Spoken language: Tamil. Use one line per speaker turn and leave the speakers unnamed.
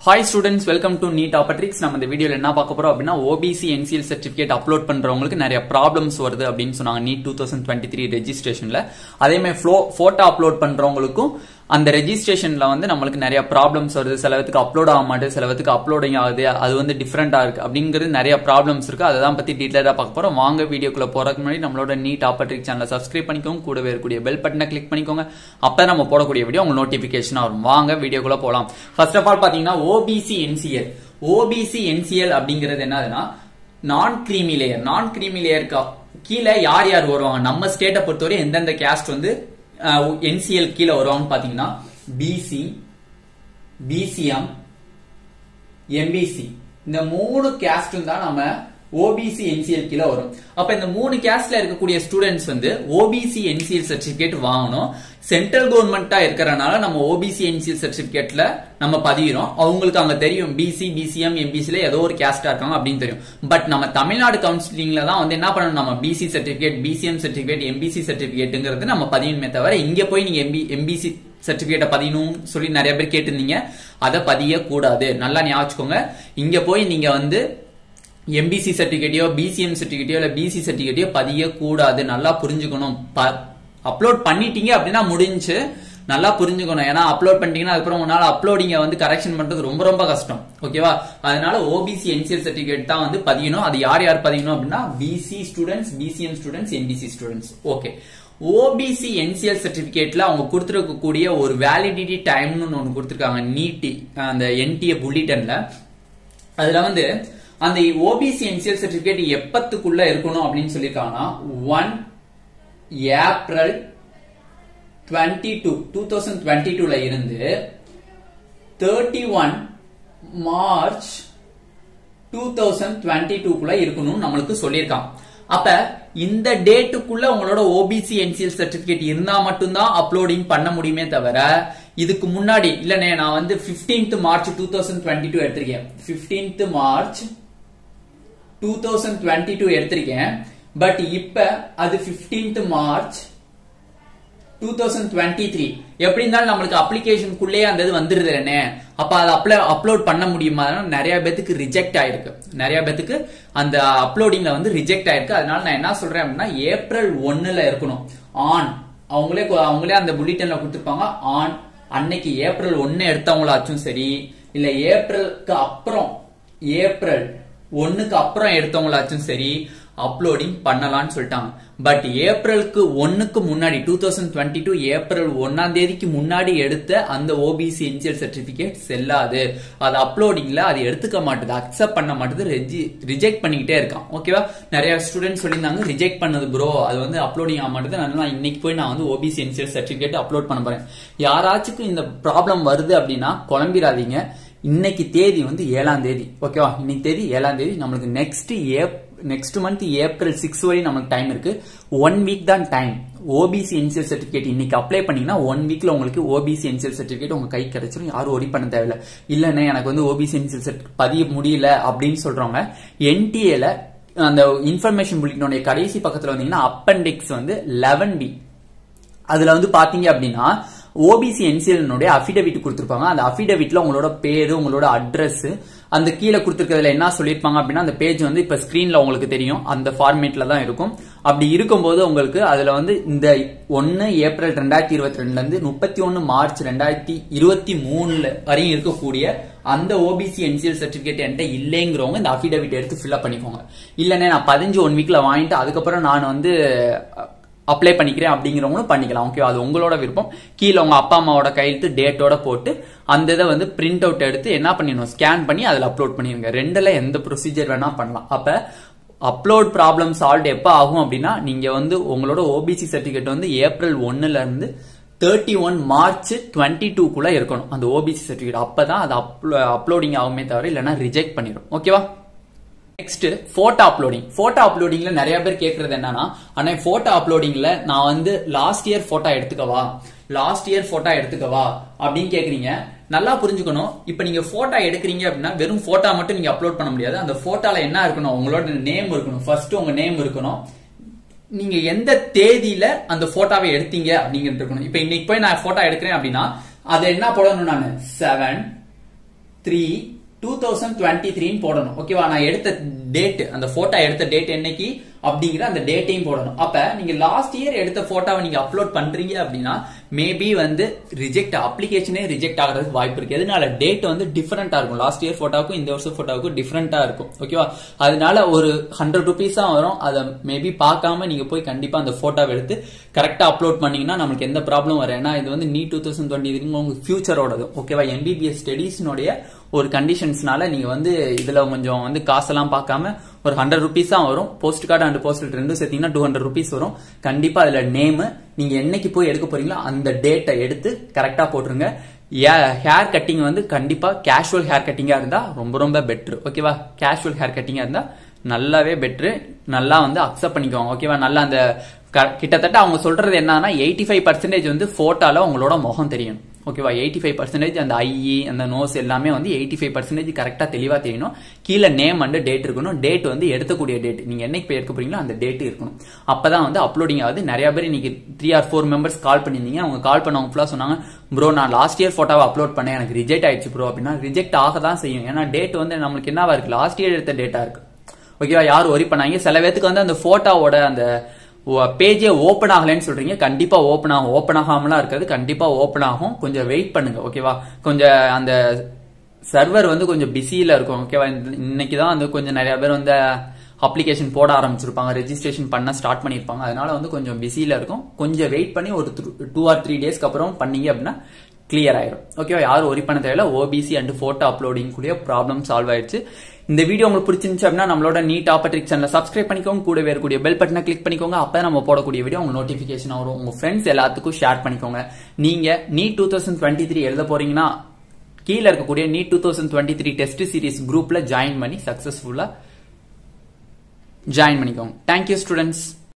hi students welcome to NEET Aptrix நம்ம இந்த வீடியோல என்ன பார்க்க போறோம் அப்படின்னா ஓபிசி என்சிஎல் சர்டிபிகேட் அப்லோட் பண்றவங்களுக்கு நிறைய ப்ராப்ளம்ஸ் வருது அப்படின்னு சொன்னாங்க NEET two thousand twenty three ரெஜிஸ்ட்ரேஷன்ல அதே மாதிரி ஃப்ளோ போட்டோ அப்லோட் பண்றவங்களுக்கும் அந்த ரெஜிஸ்ட்ரேஷன்ல வந்து நம்மளுக்கு நிறைய ப்ராப்ளம்ஸ் வருது சில பேத்துக்கு அப்லோட் ஆக மாட்டேது சில பேத்துக்கு அப்லோடிங் ஆகுது அது வந்து டிஃப்ரெண்டா இருக்கு அப்படிங்கிறது நிறைய ப்ராப்ளம்ஸ் இருக்கு அதை தான் பத்தி டீட்டெயிலாக பார்க்க போறோம் வாங்க வீடியோக்குள்ள போறதுக்கு முன்னாடி நம்மளோட நீட் ஆப்பட்ரிக் சேனலை சப்ஸ்கிரைப் பண்ணிக்கோங்க கூடவே இருக்கக்கூடிய பெல் பட்டனை கிளிக் பண்ணிக்கோங்க அப்போ நம்ம போடக்கூடிய வீடியோ உங்களுக்கு நோட்டிபிகேஷன் வரும் வாங்க வீடியோக்குள்ள போகலாம் ஃபர்ஸ்ட் ஆஃப் ஆல் பாத்தீங்கன்னா ஓபிசி என்சிஎல் ஓபிசி என்சிஎல் அப்படிங்கிறது என்னதுன்னா நான் கிரீமி லேயர் நான் கிரீமி லேயருக்கு கீழே யார் யார் வருவாங்க நம்ம ஸ்டேட்டை பொறுத்தவரை எந்தெந்த கேஸ்ட் வந்து என்சிஎல் கீழே வருவாங்கன்னு பாத்தீங்கன்னா பிசி பிசிஎம் எம்பிசி இந்த மூணு கேஸ்டும் தான் நம்ம ஓபிசி என்சிஎல் கீழே வரும் அப்ப இந்த மூணு கேஸ்ட்ல இருக்கக்கூடிய ஸ்டூடெண்ட்ஸ் வந்து ஓபிசி என்சிஎல் சர்டிபிகேட் வாங்கணும் சென்ட்ரல் கவர்மெண்டா இருக்கிறனால நம்ம ஓபிசி என்சிஎல் சர்டிபிகேட்ல நம்ம பதிகிறோம் அவங்களுக்கு அங்க தெரியும் பிசி பிசிஎம் எம்பிசில ஏதோ ஒரு கேஸ்டா இருக்காங்க அப்படின்னு தெரியும் பட் நம்ம தமிழ்நாடு கவுன்சிலிங்ல தான் வந்து என்ன பண்ணணும் நம்ம BC certificate BCM certificate MBC சர்டிபிகேட்டுங்கிறது நம்ம பதியணுமே தவிர இங்க போய் நீங்க எம்பி எம்பிசி சர்டிபிகேட்டை பதியணும்னு சொல்லி நிறைய பேர் கேட்டிருந்தீங்க அதை பதிய கூடாது நல்லா ஞாபகம் இங்க போய் நீங்க வந்து எம்பிசி சர்டிபிகேட்டையோ பிசிஎம் சர்டிபிகேட்டையோ இல்ல பிசி சர்டிபிகேட்டையோ பதிய கூடாது நல்லா புரிஞ்சுக்கணும் அப்லோட் பண்ணிட்டீங்க அப்படின்னா முடிஞ்சு நல்லா புரிஞ்சுக்கணும் ஏன்னா அப்லோட் பண்ணிட்டீங்கன்னா அதுக்கப்புறம் உங்களால அப்லோடிங்க வந்து கரெக்ஷன் பண்றது ரொம்ப ரொம்ப கஷ்டம் ஓகேவா அதனால ஓபிசி என்சிஎல் சர்டிபிகேட் தான் வந்து பதியணும் அது யார் யார் பதியணும் அப்படின்னா BC students BCM students MBC students okay OBC NCL சர்டிபிகேட்ல அவங்க கொடுத்துருக்கக்கூடிய ஒரு வேலிடிட்டி டைம்னு ஒன்று கொடுத்துருக்காங்க நீட்டி அந்த என்டிஏ புல்லிட்டன்ல அதுல வந்து அந்த ஓபிசி என்சிஎல் சர்டிபிகேட் எப்பத்துக்குள்ள இருக்கணும் அப்படின்னு சொல்லியிருக்காங்கன்னா one April twenty two two thousand twenty டூல இருந்து thirty one March two thousand twenty டூக்குள்ள இருக்கணும்னு நம்மளுக்கு சொல்லியிருக்கான் அப்ப இந்த டேட்டுக்குள்ள உங்களோட ஓபிசி என்சிஎல் சர்டிபிகேட் இருந்தா மட்டும்தான் அப்லோடிங் பண்ண முடியுமே தவிர இதுக்கு முன்னாடி இல்லனே நான் வந்து fifteenth March two thousand twenty two எடுத்திருக்கேன் fifteenth March two thousand twenty two எடுத்திருக்கேன் பட் இப்ப அது fifteenth March two thousand twenty three எப்படி இருந்தாலும் நம்மளுக்கு அப்ளிகேஷனுக்குள்ளே அந்த இது வந்துருது என்ன அப்ப அதை அப்ளை அப்லோட் பண்ண முடியுமா நிறைய பேத்துக்கு ரிஜெக்ட் ஆயிருக்கு நிறைய பேத்துக்கு அந்த அப்லோடிங்ல வந்து ரிஜெக்ட் ஆயிருக்கு அதனால நான் என்ன சொல்றேன் அப்படின்னா ஏப்ரல் ஒன்னுல இருக்கணும் ஆன் அவங்களே அவங்களே அந்த புல்லிட்டன்ல கொடுத்துருப்பாங்க ஆன் அன்னைக்கு ஏப்ரல் ஒன்னு எடுத்தவங்களாச்சும் சரி இல்ல ஏப்ரலுக்கு அப்புறம் ஏப்ரல் ஒன்னுக்கு அப்புறம் எடுத்தவங்களாச்சும் சரி அப்லோடிங் பண்ணலாம்னு சொல்லிட்டாங்க பட் ஏப்ரலுக்கு ஒன்னுக்கு முன்னாடி two thousand twenty two April ஒன்னாம் தேதிக்கு முன்னாடி எடுத்த அந்த ஓபிசி என்சிஎல் சர்டிபிகேட் செல்லாது அது அப்லோடிங்ல அது எடுத்துக்க மாட்டுது அக்செப்ட் பண்ண மாட்டுது ரிஜெக்ட் பண்ணிக்கிட்டே இருக்கான் ஓகேவா நிறைய ஸ்டூடெண்ட்ஸ் சொல்லியிருந்தாங்க ரிஜெக்ட் பண்ணது ப்ரோ அது வந்து அப்லோடிங் ஆக மாட்டுது அதனால இன்னைக்கு போய் நான் வந்து ஓபிசி என்சிஎல் சர்டிபிகேட் அப்லோட் பண்ண போறேன் யாராச்சுக்கும் இந்த ப்ராப்ளம் வருது அப்படின்னா குழம்பிடாதீங்க இன்னைக்கு தேதி வந்து ஏழாம் தேதி ஓகேவா இன்னைக்கு தேதி ஏழாம் தேதி நம்மளுக்கு நெக்ஸ்ட் ஏப் நெக்ஸ்ட் மந்த் ஏப்ரல் சிக்ஸ் வரையும் நமக்கு டைம் இருக்கு ஒன் வீக் தான் டைம் ஓபிசி என்சிஎல் சர்டிபிகேட் இன்னைக்கு அப்ளை பண்ணீங்கன்னா ஒன் வீக்ல உங்களுக்கு ஓபிசி என்சிஎல் சர்டிபிகேட் உங்க கை கிடைச்சிரும் யாரும் ஒடி பண்ண தேவையில்ல இல்லைன்னா எனக்கு வந்து ஓபிசி என்சிஎல் சர்டிபிகேட் பதிய முடியல அப்படின்னு சொல்றவங்க என்டிஏல அந்த இன்ஃபர்மேஷன் புள்ளினுடைய கடைசி பக்கத்துல வந்தீங்கன்னா அப்பெண்டிக்ஸ் வந்து லெவன் பி அதுல வந்து பாத்தீங்க அப்படின்னா ஓபிசி என்சிஎல்னுடைய அபிடவிட் கொடுத்துருப்பாங்க அந்த அபிடவிட்ல உங்களோட பேரு உங்களோட அட்ரஸ் அந்த கீழே கொடுத்துருக்கிறதுல என்ன சொல்லியிருப்பாங்க அப்படின்னா அந்த பேஜ் வந்து இப்ப ஸ்கிரீன்ல உங்களுக்கு தெரியும் அந்த ஃபார்மேட்ல தான் இருக்கும் அப்படி இருக்கும்போது உங்களுக்கு அதுல வந்து இந்த ஒன்னு ஏப்ரல் ரெண்டாயிரத்தி இருபத்தி ரெண்டுல இருந்து முப்பத்தி ஒன்னு மார்ச் ரெண்டாயிரத்தி இருபத்தி மூணுல வரையும் இருக்கக்கூடிய அந்த ஓபிசி என்சிஎல் சர்டிபிகேட் என்கிட்ட இல்லைங்கிறவங்க இந்த அபிடவிட் எடுத்து ஃபில்அப் பண்ணிக்கோங்க இல்லைன்னா நான் பதினஞ்சு ஒன் வீக்ல வாங்கிட்டு அதுக்கப்புறம் நான் வந்து அப்ளை பண்ணிக்கிறேன் அப்படிங்கிறவங்களும் பண்ணிக்கலாம் ஓகே அது உங்களோட விருப்பம் கீழே உங்க அப்பா அம்மாவோட கையெழுத்து டேட்டோட போட்டு அந்த இதை வந்து பிரிண்ட் அவுட் எடுத்து என்ன பண்ணிடணும் ஸ்கேன் பண்ணி அதில் அப்லோட் பண்ணிருங்க ரெண்டுல எந்த ப்ரொசீஜர் வேணா பண்ணலாம் அப்ப அப்லோட் ப்ராப்ளம் சால்வ் எப்போ ஆகும் அப்படின்னா நீங்க வந்து உங்களோட ஓபிசி சர்டிபிகேட் வந்து ஏப்ரல் ஒன்னுல இருந்து தேர்ட்டி ஒன் மார்ச் டுவெண்ட்டி டூக்குள்ள இருக்கணும் அந்த ஓபிசி சர்டிபிகேட் அப்பதான் அது அப்லோடிங் ஆகுமே தவிர இல்லைன்னா ரிஜெக்ட் பண்ணிடும் ஓகேவா நெக்ஸ்ட் போட்டோ அப்லோடிங் போட்டோ அப்லோடிங்ல நிறைய பேர் கேக்குறது என்னன்னா ஆனா போட்டோ அப்லோடிங்ல நான் வந்து லாஸ்ட் இயர் போட்டோ எடுத்துக்கவா லாஸ்ட் இயர் போட்டோ எடுத்துக்கவா அப்படின்னு கேக்குறீங்க நல்லா புரிஞ்சுக்கணும் இப்ப நீங்க போட்டோ எடுக்கிறீங்க அப்படின்னா வெறும் போட்டோ மட்டும் நீங்க அப்லோட் பண்ண முடியாது அந்த போட்டோல என்ன இருக்கணும் உங்களோட நேம் இருக்கணும் ஃபர்ஸ்ட் உங்க நேம் இருக்கணும் நீங்க எந்த தேதியில அந்த போட்டோவை எடுத்தீங்க அப்படிங்கிறது இருக்கணும் இப்ப இன்னைக்கு போய் நான் போட்டோ எடுக்கிறேன் அப்படின்னா அதை என்ன போடணும் நான் seven three two thousand twenty த்ரீன்னு போடணும் ஓகேவா நான் எடுத்த டேட் அந்த போட்டோ எடுத்த டேட் என்னைக்கு அப்படிங்கிற அந்த டேட்டையும் போடணும் அப்ப நீங்க லாஸ்ட் இயர் எடுத்த போட்டோவை நீங்க அப்லோட் பண்றீங்க அப்படின்னா மேபி வந்து ரிஜெக்ட் அப்ளிகேஷனே ரிஜெக்ட் ஆகிறதுக்கு வாய்ப்பு இருக்கு எதனால டேட் வந்து டிஃபரெண்டா இருக்கும் லாஸ்ட் இயர் போட்டோவுக்கும் இந்த வருஷம் போட்டோவுக்கும் டிஃபரெண்டா இருக்கும் ஓகேவா அதனால ஒரு ஹண்ட்ரட் ருபீஸ் தான் வரும் அதை மேபி பார்க்காம நீங்க போய் கண்டிப்பா அந்த போட்டோவை எடுத்து கரெக்டா அப்லோட் பண்ணீங்கன்னா நமக்கு எந்த ப்ராப்ளம் வரும் ஏன்னா இது வந்து நீ டூ தௌசண்ட் டுவெண்ட்டி உங்களுக்கு ஃபியூச்சரோடது ஓகேவா எம்பிபிஎஸ் ஸ்டடீஸ்னுடைய ஒரு கண்டிஷன்ஸ்னால நீங்க வந்து இதுல கொஞ்சம் வந்து காசெல்லாம் பார்க்காம ஒரு ஹண்ட்ரட் ருபீஸ் தான் வரும் போஸ்ட் கார்டு அண்ட் போஸ்டல் ரெண்டும் சேர்த்தீங்கன்னா டூ ஹண்ட்ரட் ருபீஸ் வரும் கண்டிப்பா அதுல நேம் நீங்க என்னைக்கு போய் எடுக்க போறீங்களோ அந்த டேட்டை எடுத்து கரெக்டா போட்டுருங்க ஹேர் கட்டிங் வந்து கண்டிப்பா கேஷுவல் ஹேர் கட்டிங்கா இருந்தா ரொம்ப ரொம்ப பெட்ரு ஓகேவா கேஷுவல் ஹேர் கட்டிங்கா இருந்தா நல்லாவே பெட்ரு நல்லா வந்து அக்செப்ட் பண்ணிக்குவாங்க ஓகேவா நல்லா அந்த கிட்டத்தட்ட அவங்க சொல்றது என்னன்னா எயிட்டி ஃபைவ் பர்சன்டேஜ் வந்து போட்டோல உங்களோட முகம் தெரியும் ஓகேவா எயிட்டி ஃபைவ் பர்சன்டேஜ் அந்த ஐஇ அந்த நோஸ் எல்லாமே வந்து எயிட்டி ஃபைவ் பர்சன்டேஜ் கரெக்டாக தெளிவாக தெரியணும் கீழே நேம் அண்ட் டேட் இருக்கணும் டேட் வந்து எடுக்கக்கூடிய டேட் நீங்கள் என்னைக்கு போய் எடுக்க போறீங்களோ அந்த டேட் இருக்கணும் அப்பதான் வந்து அப்லோடிங் ஆகுது நிறைய பேர் இன்னைக்கு three or four members call பண்ணியிருந்தீங்க அவங்க கால் பண்ணவங்க ஃபுல்லாக சொன்னாங்க ப்ரோ நான் லாஸ்ட் இயர் ஃபோட்டோவை அப்லோட் பண்ணேன் எனக்கு ரிஜெக்ட் ஆயிடுச்சு ப்ரோ அப்படின்னா ரிஜெக்ட் ஆக தான் செய்யும் ஏன்னா டேட் வந்து நம்மளுக்கு என்னவா இருக்கு லாஸ்ட் இயர் எடுத்த டேட்டா இருக்கு ஓகேவா யாரும் ஒரி பண்ணாங்க சில பேத்துக்கு வந்து அந்த போட்டோவோட அந்த பேஜே ஓப்பன் ஆகலைன்னு சொல்றீங்க கண்டிப்பா ஓப்பன் ஆகும் ஓப்பன் ஆகாமலாம் இருக்காது கண்டிப்பா ஓப்பன் ஆகும் கொஞ்சம் வெயிட் பண்ணுங்க ஓகேவா கொஞ்சம் அந்த சர்வர் வந்து கொஞ்சம் பிஸியில இருக்கும் ஓகேவா இன்னைக்கு தான் வந்து கொஞ்சம் நிறைய பேர் வந்து அப்ளிகேஷன் போட ஆரம்பிச்சிருப்பாங்க ரெஜிஸ்ட்ரேஷன் பண்ண ஸ்டார்ட் பண்ணிருப்பாங்க அதனால வந்து கொஞ்சம் பிஸியில இருக்கும் கொஞ்சம் வெயிட் பண்ணி ஒரு டூ ஆர் த்ரீ டேஸ்க்கு அப்புறம் பண்ணீங்க அப்படின்னா கிளியர் ஆயிரும் ஓகேவா யாரும் ஒரி பண்ண தேவையில்ல ஓபிசி அண்ட் போட்டோ அப்லோடிங் கூடிய ப்ராப்ளம் சால்வ் ஆயிடுச்சு இந்த வீடியோ உங்களுக்கு பிடிச்சிருந்துச்சு அப்படின்னா நம்மளோட நீட் ஆப்பட்ரிக் சேனல் சப்ஸ்கிரைப் பண்ணிக்கோங்க கூட இருக்கக்கூடிய பெல் பட்டனை கிளிக் பண்ணிக்கோங்க அப்போ நம்ம போடக்கூடிய வீடியோ உங்களுக்கு நோட்டிஃபிகேஷன் வரும் உங்க ஃப்ரெண்ட்ஸ் எல்லாத்துக்கும் ஷேர் பண்ணிக்கோங்க நீங்க NEET two thousand twenty three எழுத போறீங்கன்னா கீழே இருக்கக்கூடிய NEET two thousand twenty three test series குரூப்ல ஜாயின் பண்ணி சக்சஸ்ஃபுல்லா ஜாயின் பண்ணிக்கோங்க தேங்க்யூ ஸ்டூடெண்ட்ஸ்